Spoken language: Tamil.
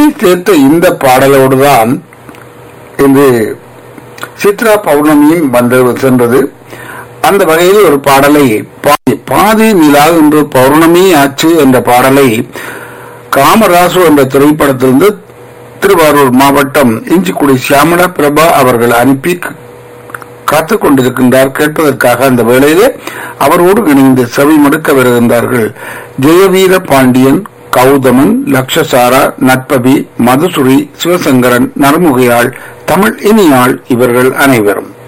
பௌர்ணமி சேர்த்த இந்த பாடலோடுதான் இன்று சித்ரா பௌர்ணமியும் வந்து சென்றது அந்த வகையில் ஒரு பாடலை பாதி பாதி நிலா என்று பௌர்ணமி ஆச்சு என்ற பாடலை காமராசு என்ற திரைப்படத்திலிருந்து திருவாரூர் மாவட்டம் இஞ்சிக்குடி சியாமள பிரபா அவர்கள் அனுப்பி காத்துக் கொண்டிருக்கின்றார் கேட்பதற்காக அந்த வேளையிலே அவரோடு இணைந்து செவி மடுக்க வருகின்றார்கள் ஜெயவீர பாண்டியன் கௌதமன் லக்ஷசாரா நட்பவி மதுசுரி சிவசங்கரன் நறுமுகையாள் தமிழ் இனியாள் இவர்கள் அனைவரும்